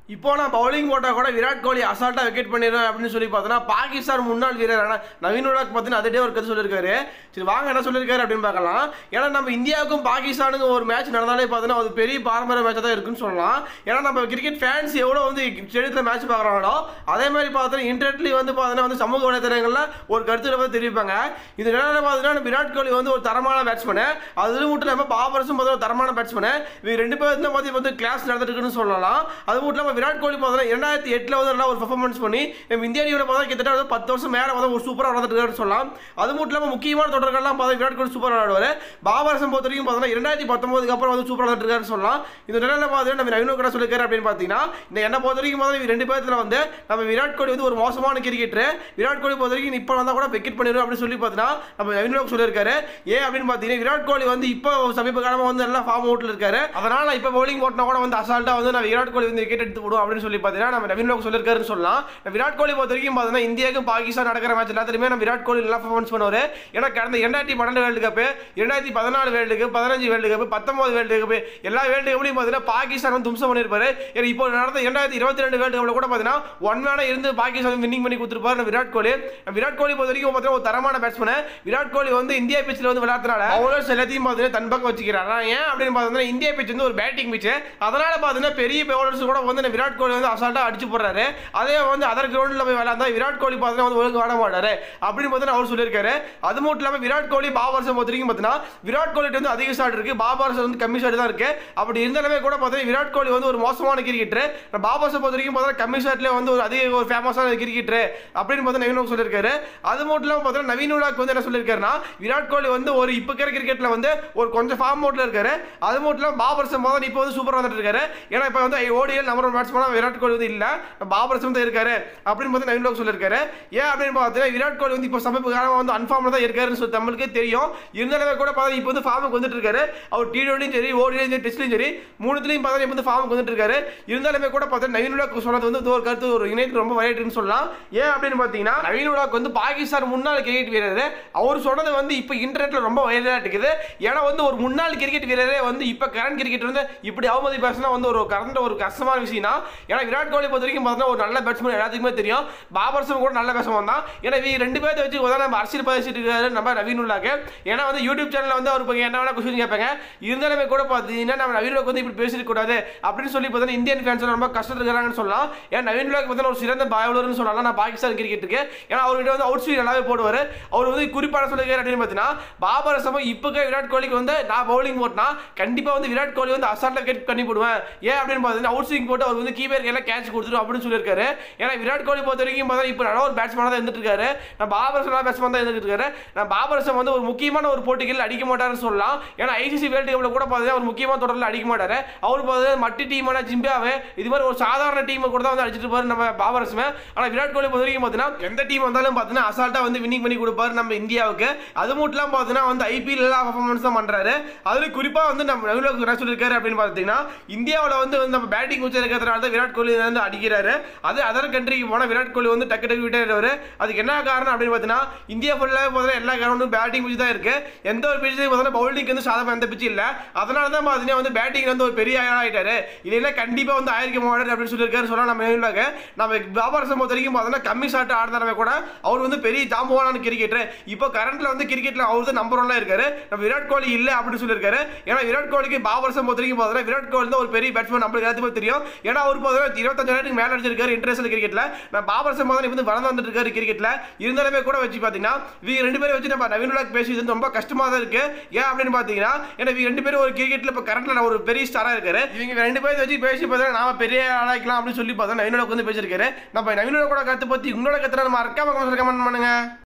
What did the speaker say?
இப்போ நான் பவுலிங் போட்டால் கூட விராட் கோலி அசால்ட்டாக விக்கெட் பண்ணிடுவேன் அப்படின்னு சொல்லி பார்த்தோன்னா பாகிஸ்தான் முன்னாள் வீரரான நவீன் உலக் பார்த்தீங்கன்னா அதே ஒரு கருத்து சொல்லியிருக்காரு சரி வாங்க என்ன சொல்லியிருக்காரு அப்படின்னு பார்க்கலாம் ஏன்னா நம்ம இந்தியாவுக்கும் பாகிஸ்தானுக்கும் ஒரு மேட்ச் நடந்தாலே பார்த்தீங்கன்னா அது பெரிய பாரம்பரிய மேட்சாக தான் இருக்குன்னு சொல்லலாம் ஏன்னா நம்ம கிரிக்கெட் ஃபேன்ஸ் எவ்வளோ வந்து ஸ்டேடியத்தில் மேட்ச் பார்க்குறாங்களோ அதே மாதிரி பார்த்தீங்கன்னா இன்டர்நெட்லேயும் வந்து பார்த்தீங்கன்னா வந்து சமூக வலைத்தளங்களில் ஒரு கருத்துல வந்து தெரிவிப்பாங்க இந்த நிலையில் பார்த்தீங்கன்னா விராட் கோலி வந்து ஒரு தரமான பேட்ஸ்மேனு அது மட்டும் இல்லாமல் பாபரசும் பார்த்தா ஒரு தரமான பேட்ஸ்மேனு இவங்க ரெண்டு பேரும் பார்த்து வந்து கிளாஸ் நடந்துட்டு இருக்குன்னு சொல்லலாம் அது மட்டும் இல்லாமல் விராட் கோலி பார்த்தீங்கன்னா இரண்டாயிரத்தி எட்டில் வந்து நல்லா ஒரு பர்ஃபார்மன்ஸ் பண்ணி நம்ம இந்திய அணியோட பார்த்தா கிட்டத்தட்ட வந்து பத்து வருஷம் மேலே வந்து ஒரு சூப்பராக விளாண்டுட்டு இருக்காருன்னு சொல்லலாம் அது மட்டும் இல்லாமல் முக்கியமான தொடர்கள்லாம் பார்த்தா விராட் கோலி சூப்பராக விளையாடுவார் பாபரசம் பொறுத்த வரைக்கும் பார்த்தீங்கன்னா இரண்டாயிரத்தி பத்தொன்பதுக்கு அப்புறம் வந்து சூப்பராக விளாண்டுட்டு இருக்காருன்னு சொல்லலாம் இந்த நிலையில் பார்த்தீங்கன்னா நம்ம நவீன கூட சொல்லியிருக்காரு அப்படின்னு பார்த்தீங்கன்னா இந்த என்னை பொறுத்த வரைக்கும் பார்த்தா இவங்க ரெண்டு பேர்த்துல வந்து நம்ம விராட் கோலி வந்து ஒரு மோசமான கிரிக்கெட்டர் விராட் கோலி பொறுத்த வரைக்கும் இப்போ வந்தால் கூட விக்கெட் பண்ணிடும் அப்படின்னு சொல்லி பார்த்தீங்கன்னா நம்ம நவீன் லோக் சொல்லியிருக்காரு ஏன் அப்படின்னு பார்த்தீங்கன்னா விராட் கோலி வந்து இப்போ சமீப காலமாக வந்து நல்லா ஃபார்ம் அவுட்டில் இருக்காரு அதனால நான் இப்போ பவுலிங் போட்டினா கூட வந்து அசால்ட்டாக வந்து நான் விராட் கோலி வந்து விக்கெட் எடுத்து விடும் அப்படின்னு சொல்லி பார்த்தீங்கன்னா நம்ம நவீன் லோக் சொல்லியிருக்காருன்னு சொல்லலாம் நம்ம விராட் கோலி பொறுத்த வரைக்கும் பார்த்தீங்கன்னா இந்தியாவுக்கும் பாகிஸ்தான் நடக்கிற மேட்ச் எல்லாத்துலையுமே நம்ம விராட் கோலி நல்லா பர்ஃபார்மன்ஸ் பண்ணுவார் ஏன்னா கடந்த இரண்டாயிரத்தி பன்னெண்டு வேர்ல்டு கப்பு இரண்டாயிரத்தி பதினாலு வேர்ல்டு கப் பதினஞ்சு வேர்ல்டு கப் பத்தொன்பது வேர்ல்டு கப் எல்லா வேர்ல்டு கப்லையும் பார்த்தீங்கன்னா பாகிஸ்தான் வந்து தும்சம் பண்ணியிருப்பாரு ஏன்னா இப்போ நடந்த இரண்டாயிரத்தி இருபத்தி ரெண்டு வேர்ல்டு கப்பில் கூட பார்த்தீங்கன்னா ஒன் மேனா இருந்து பாகிஸ்தான் வின்னிங் பண்ணி கொடுத்துருப்பாரு நம்ம விராட் கோலி விராட் கோலி பொறுத்த வரைக்கும் பார்த்தீங்கன்னா ஒரு தரமான பேட்ஸ்மேன் விராட் கோலி வந்து இந்தியா பிச்சில் வந்து விளையாடுறதுனால பவுலர்ஸ் எல்லாத்தையும் பார்த்தீங்கன்னா தன் பக்கம் வச்சுக்கிறாங்க ஏன் அப்படின்னு பார்த்தீங்கன்னா இந்தியா பிச் வந்து ஒரு பேட்டிங் பிச் அதனால பார்த்தீங்கன்னா பெரிய பவுலர்ஸ் கூட வந்து இந்த விராட் கோலி வந்து அசால்ட்டாக அடிச்சு போடுறாரு அதே வந்து அதர் கிரவுண்டில் போய் விளையாண்டா விராட் கோலி பார்த்தீங்கன்னா வந்து ஒழுங்கு ஆட மாட்டாரு அப்படின்னு பார்த்தீங்கன்னா அவர் சொல்லியிருக்காரு அது மட்டும் இல்லாமல் விராட் கோலி பாபர்ஸை பொறுத்த வரைக்கும் பார்த்தீங்கன்னா விராட் கோலிட்டு வந்து அதிக ஷாட் இருக்கு பாபர்ஸ் வந்து கம்மி ஷாட் தான் இருக்கு அப்படி இருந்தாலுமே கூட பார்த்தீங்கன்னா விராட் கோலி வந்து ஒரு மோசமான கிரிக்கெட்டர் பாபர்ஸை பொறுத்த வரைக்கும் பார்த்தீங்கன்னா கம்மி ஷாட்லேயே வந்து ஒரு அதிக ஒரு ஃபேமஸான கிரிக்கெட்டர் அப்படின்னு பார்த்தா நவீன் உலக் சொல்லியிருக்காரு அது மட்டும் இல்லாமல் பார்த்தீங்கன்னா நவீன் உலக் வந்து என்ன சொல்லியிருக்காருன்னா விராட் கோலி வந்து ஒரு இப்போ இருக்கிற கிரிக்கெட்டில் வந்து ஒரு கொஞ்சம் ஃபார்ம் மோட்ல இருக்காரு அது மட்டும் இல்லாமல் பாபர்ஸ் முதல்ல இப்போ வந்து சூப்பராக வந்துட்டு இருக்காரு ஏன்னா இப்போ வந்து ஓடிஎல் நம்பர் ஒன் பேட்ஸ்மேனாக விராட் கோலி வந்து இல்லை பாபர்ஸ் வந்து இருக்காரு அப்படின்னு பார்த்து நவீன் உலக் சொல்லியிருக்காரு ஏன் அப்படின்னு பார்த்தீங்கன்னா விராட் கோலி வந்து இப்போ சமீப காலமாக வந்து அன்ஃபார்மில் தான் இருக்காருன்னு சொல்லி நம்மளுக்கே தெரியும் இருந்தாலுமே கூட பார்த்தா இப்போ வந்து ஃபார்முக்கு வந்துட்டு இருக்காரு அவர் டி டுவெண்ட்டியும் சரி ஓடிலையும் சரி டெஸ்ட்லையும் சரி மூணுத்துலையும் பார்த்தா இப்போ வந்து ஃபார்முக்கு வந்துட்டு இருக்காரு இருந்தாலுமே கூட பார்த்தா நவீன் உலக் சொன்னது வந்து ஒரு கருத்து ஒரு இணையத்துக்கு ரொம்ப விளையாட்டுன்னு சொல்லலாம் ஏன் அப்படின்னு பார்த்தீங்கன்னா நவீன் உலக் வந்து பாகிஸ்தான் முன்னாள் கிரிக்கெட் வீரர் அவர் சொன்னது வந்து இப்போ இன்டர்நெட்ல ரொம்ப வைரலாக இருக்குது ஏன்னா வந்து ஒரு முன்னாள் கிரிக்கெட் வீரரே வந்து இப்போ கரண்ட் கிரிக்கெட் வந்து இப்படி அவமதி பேசினா வந்து ஒரு கரண்ட் ஒரு கஷ்டமான விஷயம் தான் ஏன்னா விராட் கோலி பொறுத்த வரைக்கும் பார்த்தீங்கன்னா ஒரு நல்ல பேட்ஸ்மேன் எல்லாத்துக்குமே தெரியும் பாபர்ஸும் கூட நல்ல பேசுவான் தான் ஏன்னா இவங்க ரெண்டு பேர்த்த வச்சு உதா நம்ம அரசியல் பேசிட்டு இருக்காரு நம்ம நவீன் உல்லாக்கு ஏன்னா வந்து யூடியூப் சேனலில் வந்து அவர் இப்போ என்ன வேணா கொஸ்டின் கேட்பாங்க இருந்தாலுமே கூட பார்த்தீங்கன்னா நம்ம நவீன் உலக் வந்து இப்படி பேசிட்டு கூடாது அப்படின்னு சொல்லி பார்த்தீங்கன்னா இந்தியன் ஃபேன்ஸ் ரொம்ப கஷ்டத்தில் இருக்கிறாங்கன்னு சொல்லலாம் ஏன்னா நவீன் உலக் பார்த்தீங்கன்னா ஒரு சிறந்த பவுலர்னு சொல்லலாம் நான் பாகிஸ்தான் கிரிக்கெட்டுக்கு ஏன்னா அவர்கிட்ட வந்து அவுட் ஸ்பீட் நல்லாவே போடுவார் அவர் வந்து குறிப்பான சொல்லிருக்காரு அப்படின்னு பார்த்தீங்கன்னா பாபர் அசமம் இப்போ விராட் கோலிக்கு வந்து நான் பவுலிங் போட்டினா கண்டிப்பாக வந்து விராட் கோலி வந்து அசால்ட்டாக விக்கெட் பண்ணி போடுவேன் ஏன் அப்படின்னு பார்த்தீங்கன்னா அவுட் ஸ்விங் போட்டு அவர் வந்து கீப்பர் எல்லாம் கேட்ச் கொடுத்துரும் அப்படின்னு சொல்லியிருக்காரு ஏன்னா விராட் கோலி பொறுத்த வரைக்கும் பார்த்தா இப்போ நல்ல ஒரு பேட்ஸ்மேனாக தான் இருந்துட்டு இருக்காரு நான் பாபர் நல்ல பேட்ஸ்மேன் தான் இருந்துட்டு இருக்காரு நான் பாபர் அசம் வந்து ஒரு முக்கியமான ஒரு போட்டிகள் அடிக்க மாட்டாருன்னு சொல்லலாம் ஏன்னா ஐசிசி வேர்ல்டு கப்பில் கூட பார்த்தீங்கன்னா ஒரு முக்கியமான தொடரில் அடிக்க மாட்டாரு அவர் பார்த்தீங்கன்னா மட்டி டீமான ஜிம்பாவே இது மாதிரி ஒரு சாதாரண டீமை கூட தான் வந்து அடிச்சிட்டு இருப்பாரு நம்ம பாபர் அசமே ஆனால் விராட் கோலி பொறுத்த வரைக்கும் பார்த்தீங்கன்னா எந்த டீம் வந்தாலும் பார்த்தீங்கன்னா அசால்ட்டாக வந்து வின்னிங் பண்ணி கொடுப்பாரு நம்ம இந்தியாவுக்கு அது மட்டும் இல்லாமல் பார்த்தீங்கன்னா வந்து ஐபிஎல் எல்லா பர்ஃபார்மன்ஸ் தான் பண்ணுறாரு அதில் குறிப்பாக வந்து நம்ம நடுவில் என்ன சொல்லியிருக்காரு அப்படின்னு பார்த்தீங்கன்னா இந்தியாவில் வந்து வந்து நம்ம பேட்டிங் வச்சு இருக்கிறதுனால தான் விராட் கோலி வந்து அடிக்கிறாரு அது அதர் கண்ட்ரிக்கு போனால் விராட் கோலி வந்து டக்கு டக்கு விட்டாரு அதுக்கு என்ன காரணம் அப்படின்னு பார்த்தீங்கன்னா இந்தியா ஃபுல்லாக பார்த்தீங்கன்னா எல்லா கிரௌண்டும் பேட்டிங் பிச்சு தான் இருக்கு எந்த ஒரு பிச்சுலையும் பார்த்தீங்கன்னா பவுலிங் வந்து சாதம் எந்த பிச்சு இல்லை அதனால தான் பார்த்தீங்கன்னா வந்து பேட்டிங் வந்து ஒரு பெரிய ஆளா ஆயிட்டாரு இல்லைன்னா கண்டிப்பாக வந்து ஆயிருக்க மாட்டாரு அப்படின்னு சொல்லியிருக்காரு சொல்லலாம் நம்ம நடுவில் நம்ம வியாபாரசம் பொறுத்த வரைக்கும் பார்த்தீங்கன்னா கம்மி ஷாட் ஆடுறவங்க கூட அவர் வந்து பெரிய ஜாம்பவான கிரிக்கெட்டர் இப்போ கரண்ட்ல வந்து கிரிக்கெட்ல அவர் தான் நம்பர் ஒன்ல இருக்காரு நம்ம விராட் கோலி இல்ல அப்படின்னு சொல்லியிருக்காரு ஏன்னா விராட் கோலிக்கு பாபர்சம் பொறுத்த வரைக்கும் பார்த்தீங்கன்னா விராட் கோலி தான் ஒரு பெரிய பேட்ஸ்மேன் நம்மளுக்கு எல்லாத்துக்குமே தெரியும் ஏன்னா அவர் பார்த்தீங்கன்னா இருபத்தஞ்சாயிரத்துக்கு மேல அடிச்சிருக்காரு இன்டர்நேஷனல் கிரிக்கெட்ல நம்ம பாபர்சம் பார்த்தா வந்து வளர்ந்து வந்துட்டு இருக்காரு கிரிக்கெட்ல இருந்தாலுமே கூட வச்சு பார்த்தீங்கன்னா இவங்க ரெண்டு பேரும் வச்சு நம்ம நவீன் உலக் பேசி வந்து ரொம்ப கஷ்டமா தான் இருக்கு ஏன் அப்படின்னு பார்த்தீங்கன்னா ஏன்னா இவங்க ரெண்டு பேரும் ஒரு கிரிக்கெட்ல இப்போ கரண்ட்ல ஒரு பெரிய ஸ்டாரா இருக்காரு இவங்க ரெண்டு பேரும் வச்சு பேசி பார்த்தீங்கன்னா நாம பெரிய ஆளாக்கலாம் அப்படின்னு சொல்லி பார்த்தா நவீன் உலக் வந்து பேசியிருக்காரு நம்ம நவீன் உலக் கூட கருத்து பத்தி உங்களோட கருத்து நம்ம மறக்காம கமெண்ட் பண்ணுங்க